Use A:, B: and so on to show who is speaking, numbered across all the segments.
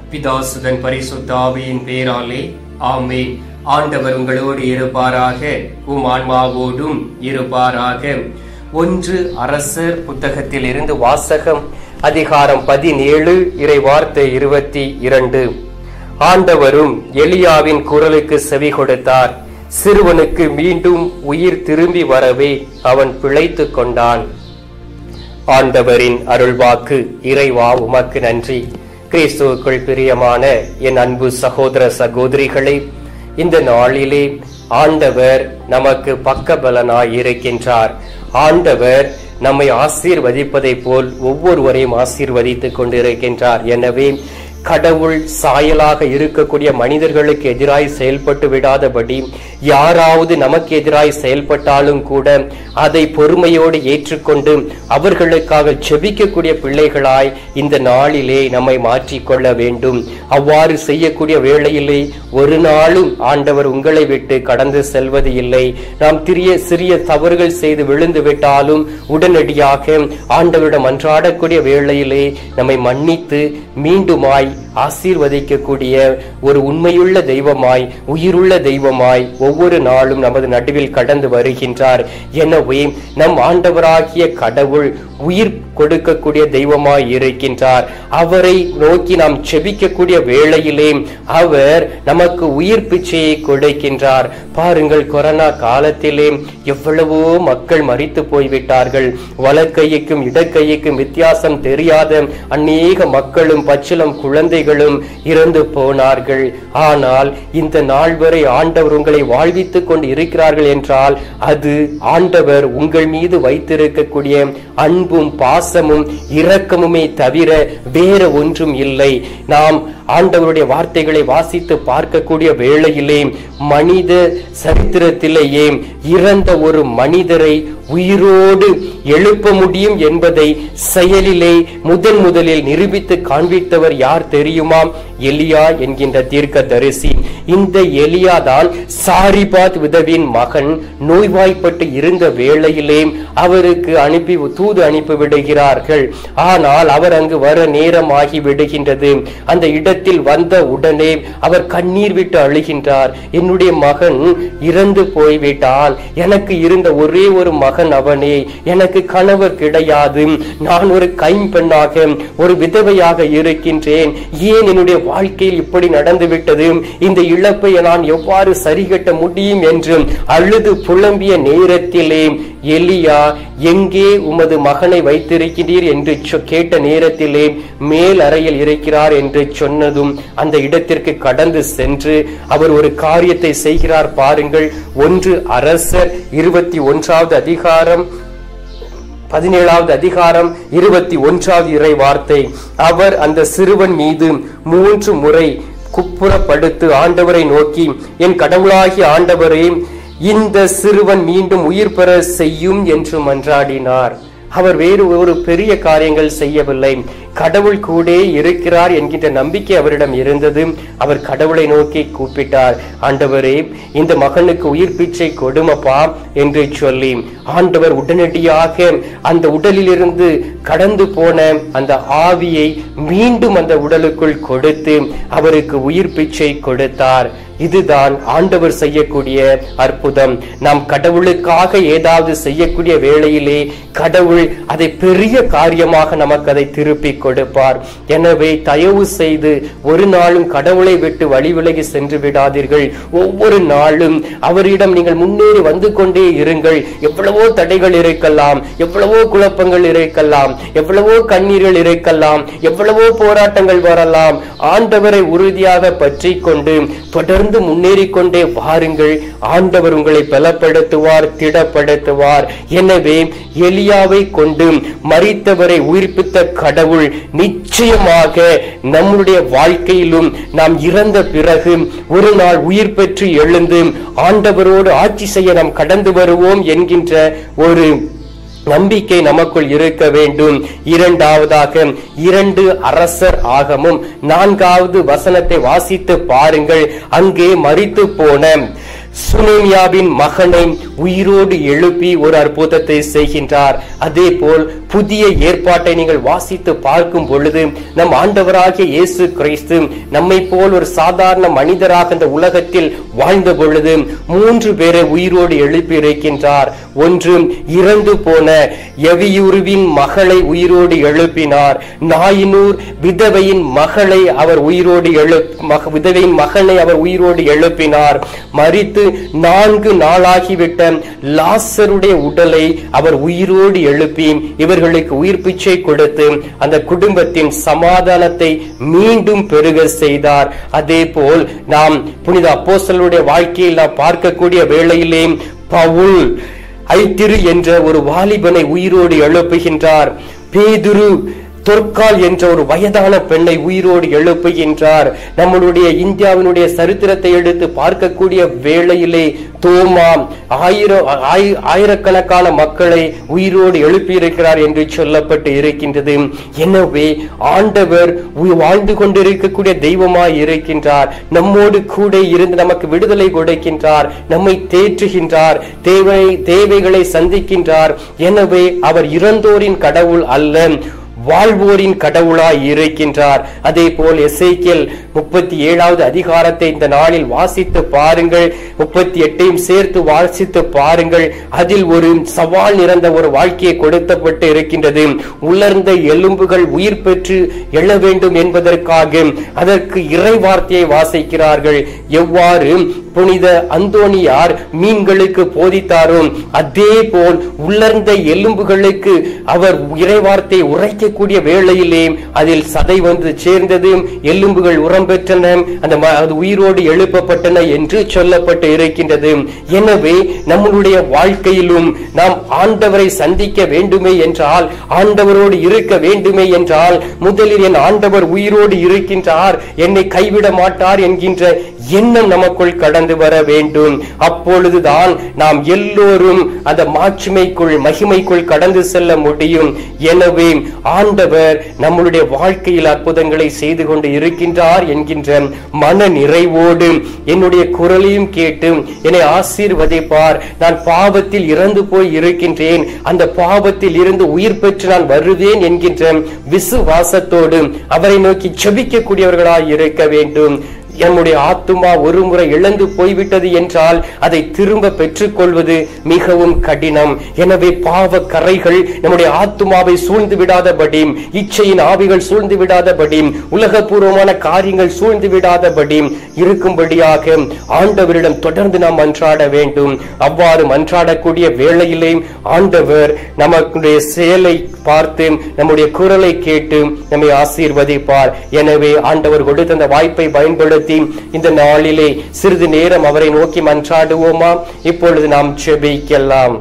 A: பிதாசுதன் பரிசுத்தாவியின் பேராலே ஆமென் ஆண்டவர் உங்களோடு இருப்பாராக உம் ஆன்மாவோடும் இருப்பாராக ஒன்று அரசர் புத்தகத்தில் இருந்து வாசகம் அதிகாரம் பதினேழு இறை வார்த்தை இருபத்தி இரண்டு ஆண்டவரும் எலியாவின் குரலுக்கு செவி கொடுத்தார் சிறுவனுக்கு மீண்டும் உயிர் திரும்பி வரவே அவன் பிழைத்துக் கொண்டான் ஆண்டவரின் அருள்வாக்கு இறைவா உமக்கு நன்றி கிறிஸ்துவுக்குள் பிரியமான என் அன்பு சகோதர சகோதரிகளே இந்த நாளிலே ஆண்டவர் நமக்கு பக்கபலனாய் இருக்கின்றார் ஆண்டவர் நம்மை ஆசீர்வதிப்பதை போல் ஒவ்வொருவரையும் ஆசீர்வதித்துக் கொண்டிருக்கின்றார் எனவே கடவுள் சாயலாக இருக்கக்கூடிய மனிதர்களுக்கு எதிராய் செயல்பட்டு விடாதபடி யாராவது நமக்கு எதிராய் செயல்பட்டாலும் கூட அதை பொறுமையோடு ஏற்றுக்கொண்டு அவர்களுக்காக செபிக்கக்கூடிய பிள்ளைகளாய் இந்த நாளிலே நம்மை மாற்றிக்கொள்ள வேண்டும் அவ்வாறு செய்யக்கூடிய வேளையிலே ஒரு நாளும் ஆண்டவர் உங்களை விட்டு கடந்து செல்வது இல்லை நாம் திரிய சிறிய தவறுகள் செய்து விழுந்து விட்டாலும் உடனடியாக ஆண்டவரிடம் அன்றாடக்கூடிய வேளையிலே நம்மை மன்னித்து மீண்டுமாய் ஆசீர்வதிக்கக்கூடிய ஒரு உண்மையுள்ள தெய்வமாய் உயிருள்ள தெய்வமாய் ஒவ்வொரு நாளும் நமது நடுவில் கடந்து வருகின்றார் எனவே நம் ஆண்டவராகிய கடவுள் உயிர் கொடுக்கக்கூடிய தெய்வமாய் இருக்கின்றார் அவரை நோக்கி நாம் செபிக்கக்கூடிய வேளையிலே அவர் நமக்கு உயிர் பிச்சையை கொடுக்கின்றார் பாருங்கள் கொரோனா காலத்திலே எவ்வளவோ மக்கள் மறித்து போய்விட்டார்கள் வலக்கையுக்கும் இடக்கையுக்கும் வித்தியாசம் தெரியாத அநேக மக்களும் பச்சிலம் குழந்தைகளும் இறந்து போனார்கள் ஆனால் இந்த நாள் வரை ஆண்டவர் உங்களை வாழ்வித்துக் கொண்டு இருக்கிறார்கள் என்றால் அது ஆண்டவர் உங்கள் மீது வைத்திருக்கக்கூடிய அன்பும் பாசமும் இரக்கமுமே தவிர வேற ஒன்றும் இல்லை நாம் ஆண்டவருடைய வார்த்தைகளை வாசித்து பார்க்கக்கூடிய வேளையிலே மனித சரித்திரத்திலேயே இறந்த ஒரு மனிதரை உயிரோடு எழுப்ப முடியும் என்பதை செயலிலே முதன் முதலில் நிரூபித்து காண்பித்தவர் யார் தெரியுமா எலியா என்கின்ற தீர்க்க தரிசி இந்த எலியா தான் சாரிபாத் விதவின் மகன் நோய்வாய்ப்பட்டு இருந்த வேளையிலே அவருக்கு அனுப்பி தூது அனுப்பி விடுகிறார்கள் ஆனால் அவர் அங்கு வர நேரம் ஆகி விடுகின்றது அந்த இடத்தில் வந்த உடனே அவர் கண்ணீர் விட்டு அழுகின்றார் என்னுடைய மகன் இறந்து போய்விட்டான் எனக்கு இருந்த ஒரே ஒரு மகன் அவனே எனக்கு கணவர் கிடையாது நான் ஒரு கைம்பெண்ணாக ஒரு விதவையாக இருக்கின்றேன் ஏன் என்னுடைய வாழ்க்கையில் இப்படி நடந்துவிட்டது இந்த இழப்பை நான் எவ்வாறு சரிகட்ட முடியும் என்று அழுது புலம்பிய நேரத்திலே எலியா எங்கே உமது மகனை வைத்திருக்கிறீர் என்று கேட்ட நேரத்திலே மேல் அறையில் இருக்கிறார் என்று சொன்னதும் அந்த இடத்திற்கு கடந்து சென்று அவர் ஒரு காரியத்தை செய்கிறார் பாருங்கள் ஒன்று அரசர் இருபத்தி ஒன்றாவது அதிகாரம் பதினேழாவது அதிகாரம் இருபத்தி ஒன்றாவது இறை வார்த்தை அவர் அந்த சிறுவன் மீது மூன்று முறை குப்புறப்படுத்து ஆண்டவரை நோக்கி என் கடவுளாகிய ஆண்டவரே இந்த சிறுவன் மீண்டும் உயிர் பெற செய்யும் என்று மன்றாடினார் அவர் வேறு ஒரு பெரிய காரியங்கள் செய்யவில்லை கடவுள் கூட இருக்கிறார் என்கின்ற நம்பிக்கை அவரிடம் இருந்தது அவர் கடவுளை நோக்கி கூப்பிட்டார் ஆண்டவரே இந்த மகனுக்கு உயிர் பிச்சை கொடுமப்பா என்று சொல்லி ஆண்டவர் உடனடியாக அந்த உடலிலிருந்து கடந்து போன அந்த ஆவியை மீண்டும் அந்த உடலுக்குள் கொடுத்து அவருக்கு உயிர் பிச்சை கொடுத்தார் இதுதான் ஆண்டவர் செய்யக்கூடிய அற்புதம் நாம் கடவுளுக்காக ஏதாவது செய்யக்கூடிய வேளையிலே கடவுள் அதை பெரிய காரியமாக நமக்கு அதை திருப்பி கொடுப்பார் எனவே தயவு செய்து ஒரு நாளும் கடவுளை விட்டு வழி விலகி சென்று விடாதீர்கள் ஒவ்வொரு நாளும் அவரிடம் நீங்கள் முன்னேறி வந்து கொண்டே இருங்கள் எவ்வளவோ தடைகள் இருக்கலாம் எவ்வளவோ குழப்பங்கள் இருக்கலாம் எவ்வளவோ கண்ணீர்கள் இருக்கலாம் எவ்வளவோ போராட்டங்கள் வரலாம் ஆண்டவரை உறுதியாக பற்றி கொண்டு தொடர்ந்து முன்னேறி கொண்டே வாருங்கள் ஆண்டவர் உங்களை பலப்படுத்துவார் திடப்படுத்துவார் எனவே எலியாவை கொண்டு மறித்தவரை உயிர்ப்பித்த கடவுள் நிச்சயமாக நம்முடைய வாழ்க்கையிலும் நாம் இறந்த பிறகு ஒரு நாள் உயிர் பெற்று எழுந்து ஆண்டவரோடு ஆட்சி செய்ய நாம் கடந்து வருவோம் என்கின்ற ஒரு நம்பிக்கை நமக்குள் இருக்க வேண்டும் இரண்டாவதாக இரண்டு அரசர் ஆகமும் நான்காவது வசனத்தை வாசித்து பாருங்கள் அங்கே மறித்து போன சுனேமியாவின் மகனை உயிரோடு எழுப்பி ஒரு அற்புதத்தை செய்கின்றார் அதே போல் புதிய ஏற்பாட்டை நீங்கள் வாசித்து பார்க்கும் பொழுது நம் ஆண்டவராகிய இயேசு கிறிஸ்து நம்மை போல் ஒரு சாதாரண மனிதராக இந்த உலகத்தில் வாழ்ந்த பொழுது மூன்று பேரை உயிரோடு எழுப்பி இருக்கின்றார் ஒன்று இறந்து போன எவியுருவின் மகளை உயிரோடு எழுப்பினார் நாயினூர் விதவையின் மகளை அவர் உயிரோடு எழு மக- விதவையின் மகனை அவர் உயிரோடு எழுப்பினார் மரித்து நான்கு நாளாகிவிட்ட லாசருடைய உடலை அவர் உயிரோடு எழுப்பி இவர்களுக்கு உயிர் பிச்சை கொடுத்து அந்த குடும்பத்தின் சமாதானத்தை மீண்டும் பெருக செய்தார் அதே போல் நாம் புனித அப்போஸ்தலருடைய வாழ்க்கையில் நாம் பார்க்கக்கூடிய வேளையிலே பவுல் ஐத்திரு என்ற ஒரு வாலிபனை உயிரோடு எழுப்புகின்றார் பேதுரு தொற்கால் என்ற ஒரு வயதான பெண்ணை உயிரோடு எழுப்புகின்றார் நம்மளுடைய இந்தியாவினுடைய சரித்திரத்தை எடுத்து பார்க்கக்கூடிய வேளையிலே தோமா ஆயிரம் ஆயி- ஆயிரக்கணக்கான மக்களை உயிரோடு எழுப்பியிருக்கிறார் என்று சொல்லப்பட்டு இருக்கின்றது எனவே ஆண்டவர் உய்- வாழ்ந்து கொண்டிருக்கக்கூடிய தெய்வமாய் இருக்கின்றார் நம்மோடு கூட இருந்து நமக்கு விடுதலை கொடுக்கின்றார் நம்மை தேற்றுகின்றார் தேவை தேவைகளை சந்திக்கின்றார் எனவே அவர் இறந்தோரின் கடவுள் அல்ல வாழ்வோரின் கடவுளாய் இருக்கின்றார் அதே போல் எசேக்கியல் முப்பத்தி ஏழாவது அதிகாரத்தை இந்த நாளில் வாசித்து பாருங்கள் முப்பத்தி எட்டையும் சேர்த்து வாசித்து பாருங்கள் அதில் ஒரு சவால் நிறைந்த ஒரு வாழ்க்கையை கொடுத்தப்பட்டு இருக்கின்றது உலர்ந்த எலும்புகள் உயிர் பெற்று எழ வேண்டும் என்பதற்காக அதற்கு இறை வார்த்தையை வாசிக்கிறார்கள் எவ்வாறு புனித அந்தோணியார் மீன்களுக்கு போதித்தாரோ அதே போல் உலர்ந்த எலும்புகளுக்கு அவர் இறைவார்த்தை உரைக்கக்கூடிய வேளையிலே அதில் சதை வந்து சேர்ந்தது எலும்புகள் உரம் பெற்றன அந்த ம- அது உயிரோடு எழுப்பப்பட்டன என்று சொல்லப்பட்டு இருக்கின்றது எனவே நம்மளுடைய வாழ்க்கையிலும் நாம் ஆண்டவரை சந்திக்க வேண்டுமே என்றால் ஆண்டவரோடு இருக்க வேண்டுமே என்றால் முதலில் என் ஆண்டவர் உயிரோடு இருக்கின்றார் என்னை கைவிட மாட்டார் என்கின்ற எண்ணம் நமக்குள் கடந்து வர வேண்டும் அப்பொழுதுதான் நாம் எல்லோரும் அந்த மாட்சிமைக்குள் மகிமைக்குள் கடந்து செல்ல முடியும் எனவே ஆண்டவர் நம்மளுடைய வாழ்க்கையில் அற்புதங்களை செய்து கொண்டு இருக்கின்றார் என்கின்ற மன நிறைவோடு என்னுடைய குரலையும் கேட்டு என்னை ஆசீர்வதிப்பார் நான் பாவத்தில் இறந்து போய் இருக்கின்றேன் அந்த பாவத்தில் இருந்து உயிர் பெற்று நான் வருவேன் என்கின்ற விசுவாசத்தோடு அவரை நோக்கி செபிக்கக்கூடியவர்களாய் இருக்க வேண்டும் நம்முடைய ஆத்துமா ஒரு முறை இழந்து போய்விட்டது என்றால் அதை திரும்ப பெற்றுக்கொள்வது மிகவும் கடினம் எனவே பாவ கரைகள் நம்முடைய ஆத்துமாவை சூழ்ந்து விடாதபடி இச்சையின் ஆவிகள் சூழ்ந்து விடாதபடி உலகபூர்வமான காரியங்கள் சூழ்ந்து விடாதபடி இருக்கும்படியாக ஆண்டவரிடம் தொடர்ந்து நாம் மன்றாட வேண்டும் அவ்வாறு மன்றாடக்கூடிய வேளையிலே ஆண்டவர் நமக்குடைய செயலை பார்த்து நம்முடைய குரலை கேட்டு நம்மை ஆசீர்வதிப்பார் எனவே ஆண்டவர் கொடுத்த அந்த வாய்ப்பை பயன்படுத்தி இந்த நாளிலே சிறிது நேரம் அவரை நோக்கி மன்றாடுவோமா இப்பொழுது நாம் செபிக்கலாம்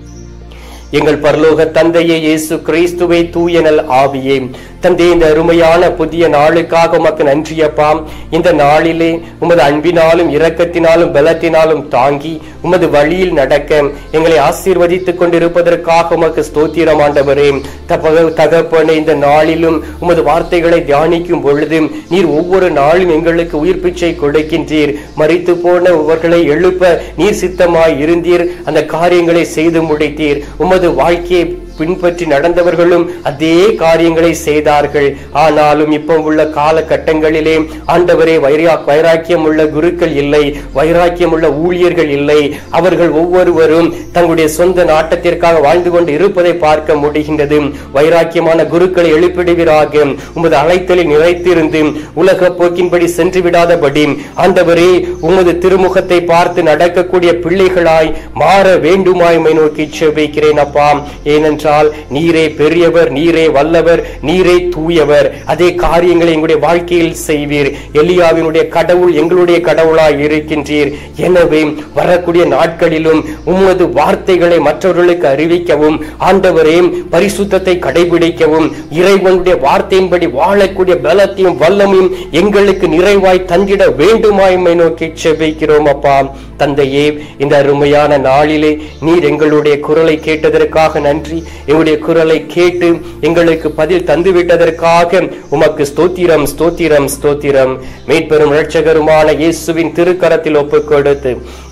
A: எங்கள் பரலோக தந்தையே இயேசு கிறிஸ்துவை தூயனல் ஆவியே தந்தை இந்த அருமையான புதிய நாளுக்காக உமக்கு நன்றியப்பா இந்த நாளிலே உமது அன்பினாலும் இரக்கத்தினாலும் பலத்தினாலும் தாங்கி உமது வழியில் நடக்க எங்களை ஆசீர்வதித்துக் கொண்டிருப்பதற்காக உமக்கு ஸ்தோத்திரம் ஆண்டவரே தப- தகப்பனே இந்த நாளிலும் உமது வார்த்தைகளை தியானிக்கும் பொழுது நீர் ஒவ்வொரு நாளும் எங்களுக்கு உயிர் பிச்சை கொடுக்கின்றீர் மரித்து போன இவர்களை எழுப்ப நீர் சித்தமாய் இருந்தீர் அந்த காரியங்களை செய்து முடித்தீர் உமது வாழ்க்கையை பின்பற்றி நடந்தவர்களும் அதே காரியங்களை செய்தார்கள் ஆனாலும் இப்போ உள்ள காலகட்டங்களிலே ஆண்டவரே வைரா வைராக்கியம் உள்ள குருக்கள் இல்லை வைராக்கியம் உள்ள ஊழியர்கள் இல்லை அவர்கள் ஒவ்வொருவரும் தங்களுடைய சொந்த நாட்டத்திற்காக வாழ்ந்து கொண்டு இருப்பதை பார்க்க முடிகின்றது வைராக்கியமான குருக்களை எழுப்பிடுவீராக உமது அழைத்தலில் நிலைத்திருந்து உலக போக்கின்படி சென்று விடாதபடி ஆண்டவரே உமது திருமுகத்தை பார்த்து நடக்கக்கூடிய பிள்ளைகளாய் மாற வேண்டுமாய் உம்மை நோக்கி செபிக்கிறேன் அப்பா ஏனென்றால் நீரே பெரியவர் நீரே வல்லவர் நீரே தூயவர் அதே காரியங்களை எங்களுடைய வாழ்க்கையில் செய்வீர் எலியாவினுடைய கடவுள் எங்களுடைய கடவுளாய் இருக்கின்றீர் எனவே வரக்கூடிய நாட்களிலும் உமது வார்த்தைகளை மற்றவர்களுக்கு அறிவிக்கவும் ஆண்டவரே பரிசுத்தத்தை கடைபிடிக்கவும் இறைவனுடைய வார்த்தையின்படி வாழக்கூடிய பலத்தையும் வல்லமையும் எங்களுக்கு நிறைவாய் தந்திட வேண்டுமாய் உம்மை நோக்கி செபிக்கிறோம் அப்பா தந்தையே இந்த அருமையான நாளிலே நீர் எங்களுடைய குரலை கேட்டதற்காக நன்றி எங்களுடைய குரலை கேட்டு எங்களுக்கு பதில் தந்து விட்டதற்காக உமக்கு ஸ்தோத்திரம் ஸ்தோத்திரம் ஸ்தோத்திரம் மீட்பெரும் இரட்சகருமான இயேசுவின் திருக்கரத்தில் ஒப்புக் கொடுத்து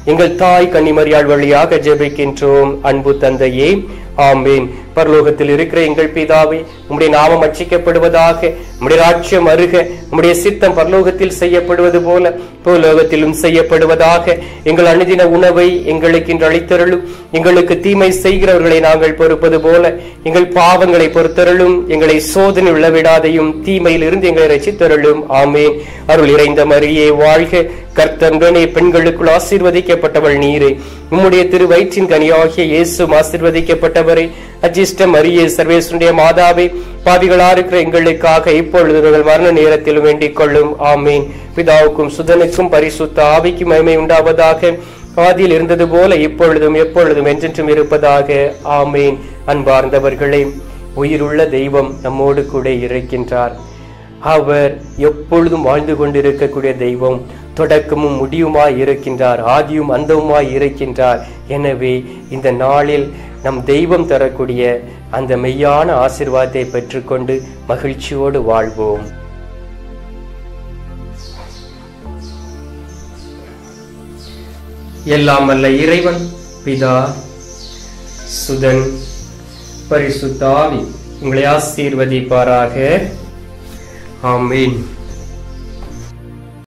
A: எங்கள் தாய் கன்னிமரியாள் வழியாக ஜெபிக்கின்றோம் அன்பு தந்தையே ஆமேன் பரலோகத்தில் இருக்கிற எங்கள் பிதாவே உம்முடைய நாமம் அச்சிக்கப்படுவதாக உம்முடைய ராட்சியம் அருக உம்முடைய சித்தம் பரலோகத்தில் செய்யப்படுவது போல பூலோகத்திலும் செய்யப்படுவதாக எங்கள் அனுதின உணவை எங்களுக்கு இன்று அளித்தருளும் எங்களுக்கு தீமை செய்கிறவர்களை நாங்கள் பொறுப்பது போல எங்கள் பாவங்களை பொறுத்தருளும் எங்களை சோதனை விழவிடாதையும் தீமையில் இருந்து எங்களை ரசித்தருளும் ஆமேன் அருள் இறைந்த மரியே வாழ்க கர்த்தந்தனே பெண்களுக்குள் ஆசீர்வதிக்கப்பட்டவள் நீரே உம்முடைய திரு வயிற்றின் கனியாகிய இயேசும் ஆசீர்வதிக்கப்பட்டவரே அஜிஷ்ட மரியே சர்வேஸ்வருடைய மாதாவே பாவிகளா இருக்கிற எங்களுக்காக இப்பொழுது எங்கள் மரண நேரத்திலும் வேண்டிக் கொள்ளும் ஆமீன் பிதாவுக்கும் சுதனுக்கும் பரிசுத்த ஆவிக்கும் மகிமை உண்டாவதாக ஆதியில் இருந்தது போல இப்பொழுதும் எப்பொழுதும் என்றென்றும் இருப்பதாக ஆமீன் அன்பார்ந்தவர்களே உயிருள்ள தெய்வம் நம்மோடு கூட இருக்கின்றார் அவர் எப்பொழுதும் வாழ்ந்து கொண்டிருக்கக்கூடிய தெய்வம் தொடக்கமும் முடிவுமாய் இருக்கின்றார் ஆதியும் அந்தவுமாய் இருக்கின்றார் எனவே இந்த நாளில் நம் தெய்வம் தரக்கூடிய அந்த மெய்யான ஆசிர்வாதத்தை பெற்றுக்கொண்டு மகிழ்ச்சியோடு வாழ்வோம் எல்லாம் அல்ல இறைவன் பிதா சுதன் பரிசுத்தாவி உங்களை ஆசீர்வதிப்பாராக ஆமீன்